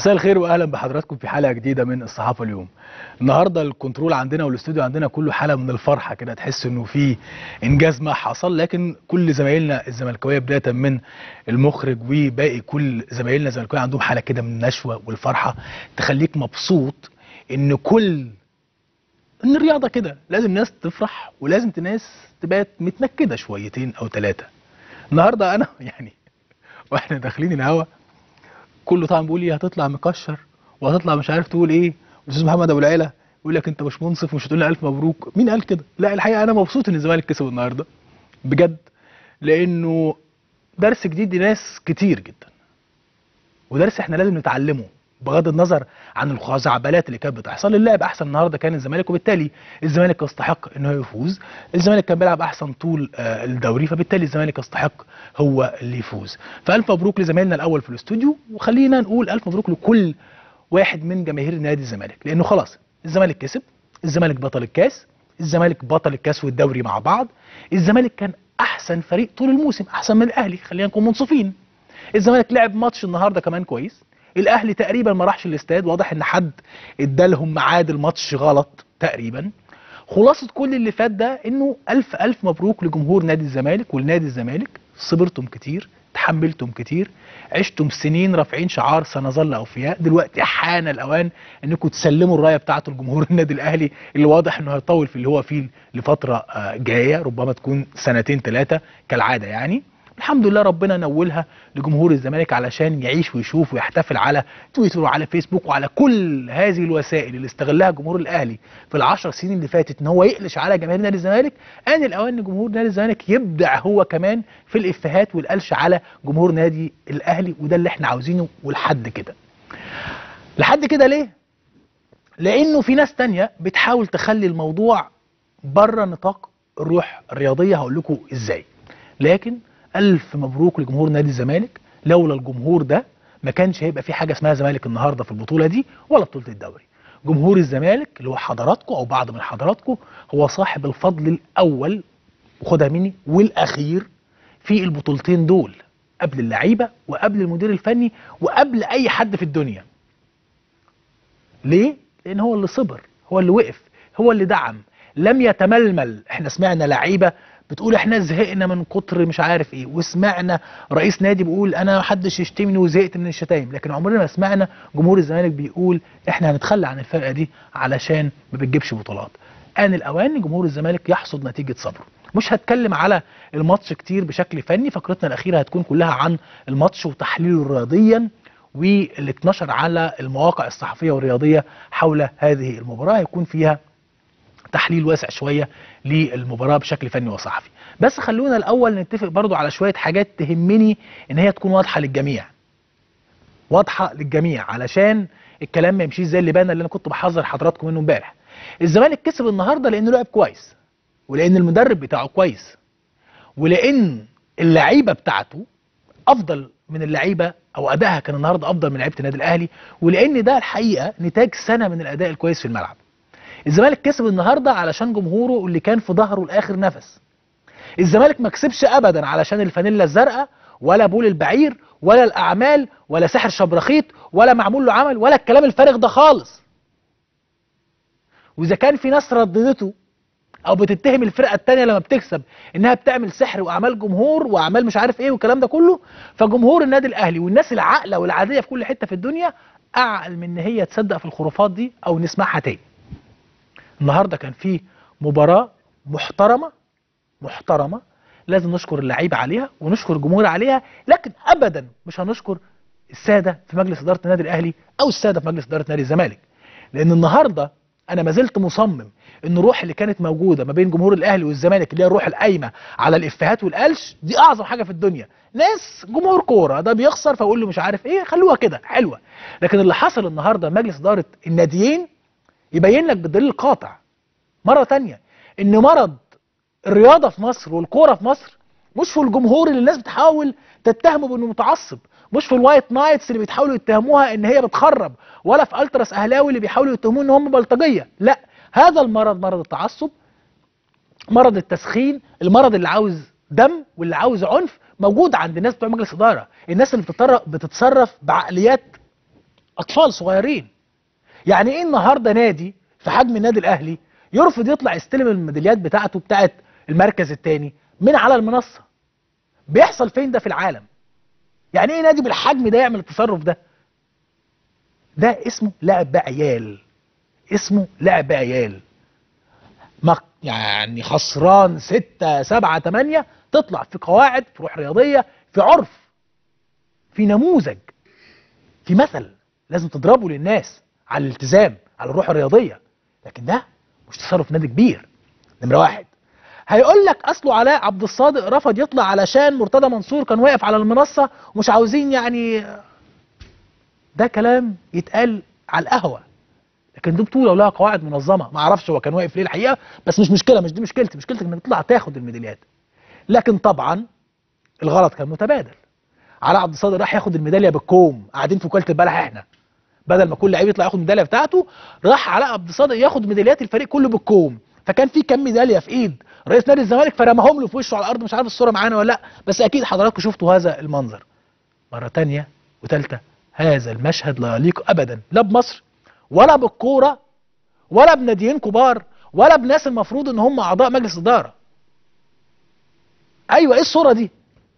مساء الخير واهلا بحضراتكم في حلقه جديده من الصحافه اليوم. النهارده الكنترول عندنا والاستوديو عندنا كله حاله من الفرحه كده تحس انه في انجاز ما حصل لكن كل زمايلنا الزملكاويه بدايه من المخرج وباقي كل زمايلنا الزملكاويه عندهم حاله كده من النشوه والفرحه تخليك مبسوط ان كل ان الرياضه كده لازم ناس تفرح ولازم ناس تبقى متنكده شويتين او ثلاثه. النهارده انا يعني واحنا داخلين الهوا كله طبعا بيقول لي هتطلع مكشر وهتطلع مش عارف تقول ايه الاستاذ محمد ابو العيله يقول لك انت مش منصف ومش هتقول لي الف مبروك مين قال كده لا الحقيقه انا مبسوط ان الزمالك كسب النهارده بجد لانه درس جديد لناس كتير جدا ودرس احنا لازم نتعلمه بغض النظر عن الخزعبلات اللي كانت بتحصل اللعب احسن النهارده كان الزمالك وبالتالي الزمالك يستحق انه يفوز الزمالك كان بيلعب احسن طول آه، الدوري فبالتالي الزمالك يستحق هو اللي يفوز فالف مبروك لزمايلنا الاول في الاستوديو وخلينا نقول الف مبروك لكل واحد من جماهير نادي الزمالك لانه خلاص الزمالك كسب الزمالك بطل الكاس الزمالك بطل الكاس والدوري مع بعض الزمالك كان احسن فريق طول الموسم احسن من الاهلي خلينا نكون منصفين الزمالك لعب ماتش النهارده كمان كويس الاهلي تقريبا ما راحش الاستاد واضح ان حد ادالهم ميعاد الماتش غلط تقريبا خلاصه كل اللي فات ده انه الف الف مبروك لجمهور نادي الزمالك ولنادي الزمالك صبرتم كتير تحملتم كتير عشتم سنين رافعين شعار سنظل اوفياء دلوقتي حان الاوان انكم تسلموا الرايه بتاعته لجمهور النادي الاهلي اللي واضح انه هيطول في اللي هو فيه لفتره آه، جايه ربما تكون سنتين ثلاثه كالعاده يعني الحمد لله ربنا نولها لجمهور الزمالك علشان يعيش ويشوف ويحتفل على تويتر وعلى فيسبوك وعلى كل هذه الوسائل اللي استغلها جمهور الاهلي في العشر سنين اللي فاتت ان هو يقلش على جماهير نادي الزمالك ان الاوان ان جمهور نادي الزمالك يبدع هو كمان في الافيهات والقلش على جمهور نادي الاهلي وده اللي احنا عاوزينه ولحد كده لحد كده ليه لانه في ناس تانية بتحاول تخلي الموضوع بره نطاق الروح الرياضيه هقول لكم ازاي لكن الف مبروك لجمهور نادي الزمالك لولا الجمهور ده ما كانش هيبقى في حاجه اسمها زمالك النهارده في البطوله دي ولا بطوله الدوري جمهور الزمالك اللي هو حضراتكم او بعض من حضراتكم هو صاحب الفضل الاول وخدها مني والاخير في البطولتين دول قبل اللعيبه وقبل المدير الفني وقبل اي حد في الدنيا ليه لان هو اللي صبر هو اللي وقف هو اللي دعم لم يتململ احنا سمعنا لعيبه بتقول احنا زهقنا من كتر مش عارف ايه وسمعنا رئيس نادي بيقول انا محدش يشتمني وزهقت من الشتايم لكن عمرنا ما سمعنا جمهور الزمالك بيقول احنا هنتخلى عن الفرقه دي علشان ما بتجيبش بطولات ان الاوان جمهور الزمالك يحصد نتيجه صبره مش هتكلم على الماتش كتير بشكل فني فقرتنا الاخيره هتكون كلها عن الماتش وتحليله رياضيا واللي اتنشر على المواقع الصحفيه والرياضيه حول هذه المباراه هيكون فيها تحليل واسع شويه للمباراه بشكل فني وصحفي بس خلونا الاول نتفق برضو على شويه حاجات تهمني ان هي تكون واضحه للجميع واضحه للجميع علشان الكلام ما يمشيش زي اللي بان اللي انا كنت بحذر حضراتكم منه امبارح الزمالك كسب النهارده لانه لعب كويس ولان المدرب بتاعه كويس ولان اللعيبه بتاعته افضل من اللعيبه او ادائها كان النهارده افضل من لعيبه النادي الاهلي ولان ده الحقيقه نتاج سنه من الاداء الكويس في الملعب الزمالك كسب النهارده علشان جمهوره اللي كان في ظهره لاخر نفس الزمالك ما كسبش ابدا علشان الفانيلا الزرقاء ولا بول البعير ولا الاعمال ولا سحر شبرخيط ولا معمول له عمل ولا الكلام الفارغ ده خالص واذا كان في ناس رددته او بتتهم الفرقه الثانيه لما بتكسب انها بتعمل سحر واعمال جمهور واعمال مش عارف ايه والكلام ده كله فجمهور النادي الاهلي والناس العاقله والعاديه في كل حته في الدنيا اعقل من ان هي تصدق في الخرافات دي او نسمعها تاني النهارده كان في مباراه محترمه محترمه لازم نشكر اللعيبه عليها ونشكر الجمهور عليها لكن ابدا مش هنشكر الساده في مجلس اداره النادي الاهلي او الساده في مجلس اداره نادي الزمالك لان النهارده انا ما زلت مصمم ان الروح اللي كانت موجوده ما بين جمهور الاهلي والزمالك اللي هي الروح القايمه على الافيهات والقلش دي اعظم حاجه في الدنيا ناس جمهور كوره ده بيخسر فاقول له مش عارف ايه خلوها كده حلوه لكن اللي حصل النهارده مجلس اداره الناديين يبين لك بالدليل القاطع مره تانية ان مرض الرياضه في مصر والكوره في مصر مش في الجمهور اللي الناس بتحاول تتهمه بانه متعصب مش في الوايت نايتس اللي بيتحاولوا يتهموها ان هي بتخرب ولا في التراس اهلاوي اللي بيحاولوا يتهموه ان هم بلطجيه لا هذا المرض مرض التعصب مرض التسخين المرض اللي عاوز دم واللي عاوز عنف موجود عند الناس بتوع مجلس اداره الناس اللي بتتصرف بتتصرف بعقليات اطفال صغيرين يعني ايه النهارده نادي في حجم النادي الاهلي يرفض يطلع يستلم الميداليات بتاعته بتاعت المركز الثاني من على المنصه بيحصل فين ده في العالم يعني ايه نادي بالحجم ده يعمل التصرف ده ده اسمه لعب عيال اسمه لعب عيال ما يعني خسران ستة سبعة تمانية تطلع في قواعد في روح رياضية في عرف في نموذج في مثل لازم تضربه للناس على الالتزام على الروح الرياضية لكن ده مش تصرف نادي كبير نمرة واحد هيقول لك اصله علاء عبد الصادق رفض يطلع علشان مرتضى منصور كان واقف على المنصة ومش عاوزين يعني ده كلام يتقال على القهوة لكن دي بطولة ولها قواعد منظمة ما اعرفش هو كان واقف ليه الحقيقة بس مش مشكلة مش دي مشكلتي مشكلتك انك تطلع تاخد الميداليات لكن طبعا الغلط كان متبادل علاء عبد الصادق راح ياخد الميداليه بالكوم قاعدين في وكاله البلح احنا بدل ما كل لعيب يطلع ياخد الميداليه بتاعته راح علاء عبد الصادق ياخد ميداليات الفريق كله بالكوم فكان في كام ميداليه في ايد رئيس نادي الزمالك فرماهم له في وشه على الارض مش عارف الصوره معانا ولا لا بس اكيد حضراتكم شفتوا هذا المنظر مره تانية وثالثه هذا المشهد لا يليق ابدا لا بمصر ولا بالكوره ولا بناديين كبار ولا بناس المفروض ان هم اعضاء مجلس اداره ايوه ايه الصوره دي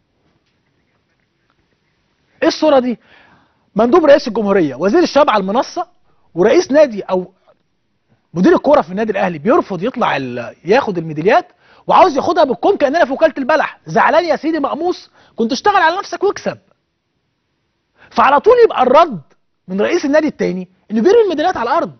ايه الصوره دي مندوب رئيس الجمهوريه وزير الشباب على المنصه ورئيس نادي او مدير الكوره في النادي الاهلي بيرفض يطلع ال- ياخد الميداليات وعاوز ياخدها بالكوم كاننا في وكاله البلح زعلان يا سيدي مقموص كنت اشتغل على نفسك واكسب فعلى طول يبقى الرد من رئيس النادي التاني انه بيرمي الميداليات على الارض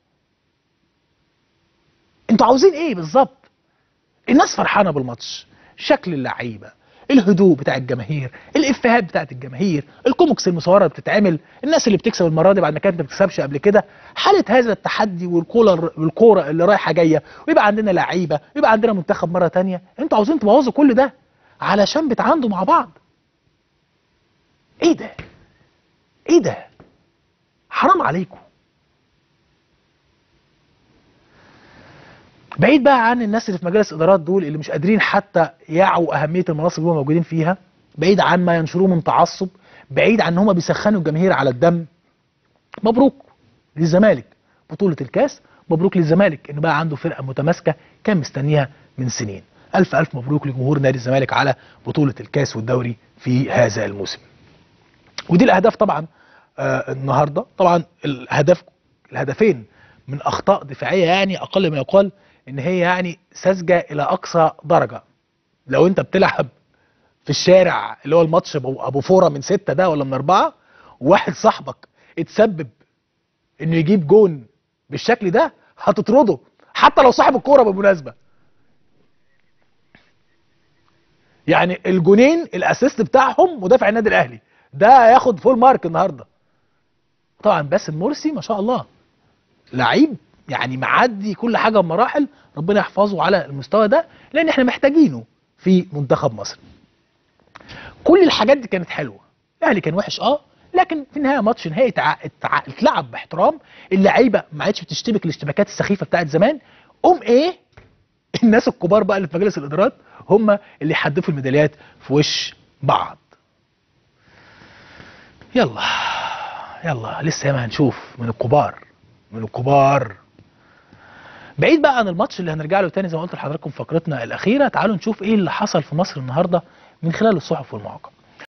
انتوا عاوزين ايه بالظبط الناس فرحانه بالماتش شكل اللعيبه الهدوء بتاع الجماهير الافيهات بتاعت الجماهير الكوميكس المصوره اللي بتتعمل الناس اللي بتكسب المره دي بعد ما كانت ما بتكسبش قبل كده حاله هذا التحدي والكوره والكوره اللي رايحه جايه ويبقى عندنا لعيبه ويبقى عندنا منتخب مره تانية انتوا عاوزين تبوظوا كل ده علشان بتعاندوا مع بعض ايه ده ايه ده حرام عليكم بعيد بقى عن الناس اللي في مجالس ادارات دول اللي مش قادرين حتى يعوا اهميه المناصب اللي هم موجودين فيها بعيد عن ما ينشروه من تعصب بعيد عن ان هم بيسخنوا الجماهير على الدم مبروك للزمالك بطوله الكاس مبروك للزمالك انه بقى عنده فرقه متماسكه كان مستنيها من سنين الف الف مبروك لجمهور نادي الزمالك على بطوله الكاس والدوري في هذا الموسم ودي الاهداف طبعا آه النهارده طبعا الهدف الهدفين من اخطاء دفاعيه يعني اقل ما يقال ان هي يعني ساذجه الى اقصى درجه لو انت بتلعب في الشارع اللي هو الماتش ابو أبو فوره من ستة ده ولا من اربعة وواحد صاحبك اتسبب انه يجيب جون بالشكل ده هتطرده حتى لو صاحب الكوره بالمناسبه يعني الجونين الاسيست بتاعهم مدافع النادي الاهلي ده هياخد فول مارك النهارده طبعا باسم مرسي ما شاء الله لعيب يعني معدي كل حاجه بمراحل ربنا يحفظه على المستوى ده لان احنا محتاجينه في منتخب مصر كل الحاجات دي كانت حلوه الاهلي كان وحش اه لكن في النهايه ماتش نهائي اتع- اتع- اتلعب باحترام اللعيبه ما عادش بتشتبك الاشتباكات السخيفه بتاعت زمان قوم ايه الناس الكبار بقى اللي في مجلس الادارات هم اللي يحدفوا الميداليات في وش بعض يلا يلا لسه ما هنشوف من الكبار من الكبار بعيد بقى عن الماتش اللي هنرجع له تاني زي ما قلت لحضراتكم في فقرتنا الاخيره تعالوا نشوف ايه اللي حصل في مصر النهارده من خلال الصحف والمواقع